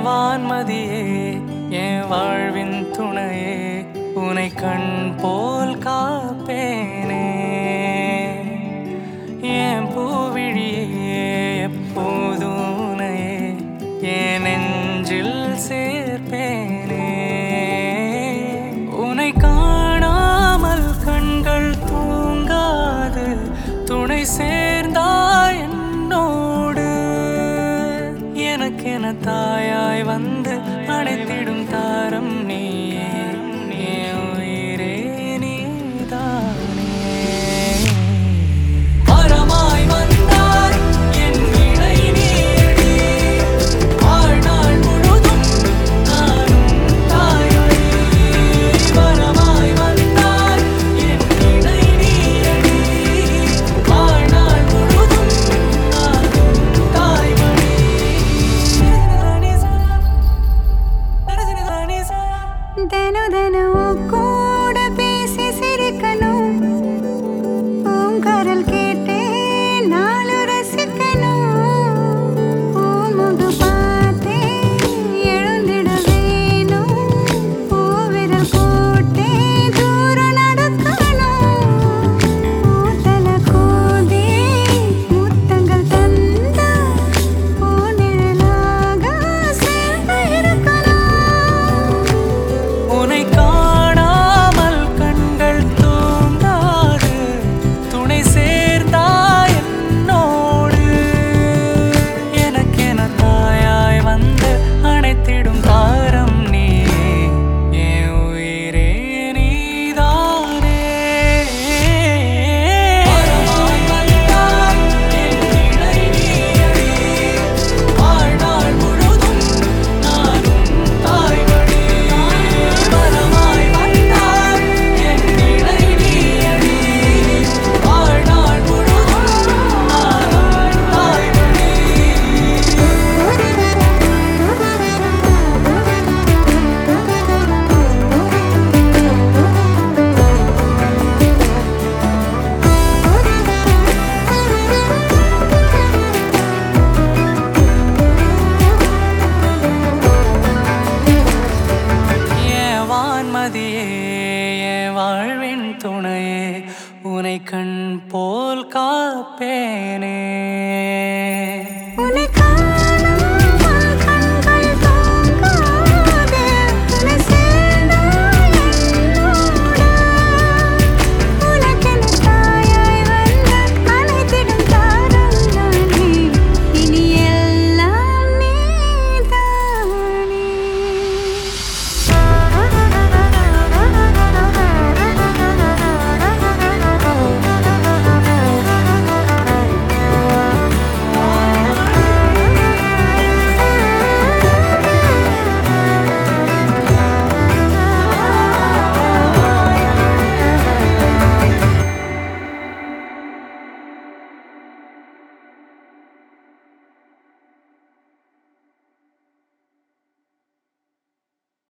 வான்மதியே என் வாழ்வின் துணையே உனை கண் போல் காப்பேனே என் பூவிழியே எப்போதும் உனையே என் நெஞ்சில் சேர்ப்பேனே உனை காணாமல் கண்கள் தூங்காது துணை சேர்ந்தாய் என்னோடு எனக்கென தாயாய் வந்து அணைத்திடும் தாரம் நீயே என் உயிரே நீதானே வரமாய் வந்தாய் என் இணை நீயடி வாழ்நாள் முழுதும் நானும் தாயடி வரமாய் வந்தாய் என் இணை நீயடி வாழ்நாள் முழுதும் நானும் தாய்மடி தினம் தினம் கூட பேசி சிரிக்கணும் பூங்கரல் கேட்டே நாளு ரசிக்கணும் பூமுக பார்த்தே எழுந்திட வேணும் பூவிரல் போட்டே தூரம் நடக்கணும் பூத்தல கோதே முத்தங்கள் தந்தா பூநிழலாக சேர்ந்து இருக்கலாம் உனை காணாமல் கண்கள் தூங்காது துணை சேர்ந்தாய் என்னோடு எனக்கென தாயாய் வந்து அணைத்திடும் தாரம் நீ என் உயிரே நீதானே வரமாய் வந்தாய் என் இணை நீயடி வாழ்நாள் முழுதும் நானும் தாய்மடி வரமாய் வந்தாய் என் இணை நீயடி வாழ்நாள் முழுதும் நானும் தாய்மடி என் வான்மதியே என் வாழ்வின் துணையே உனை கண்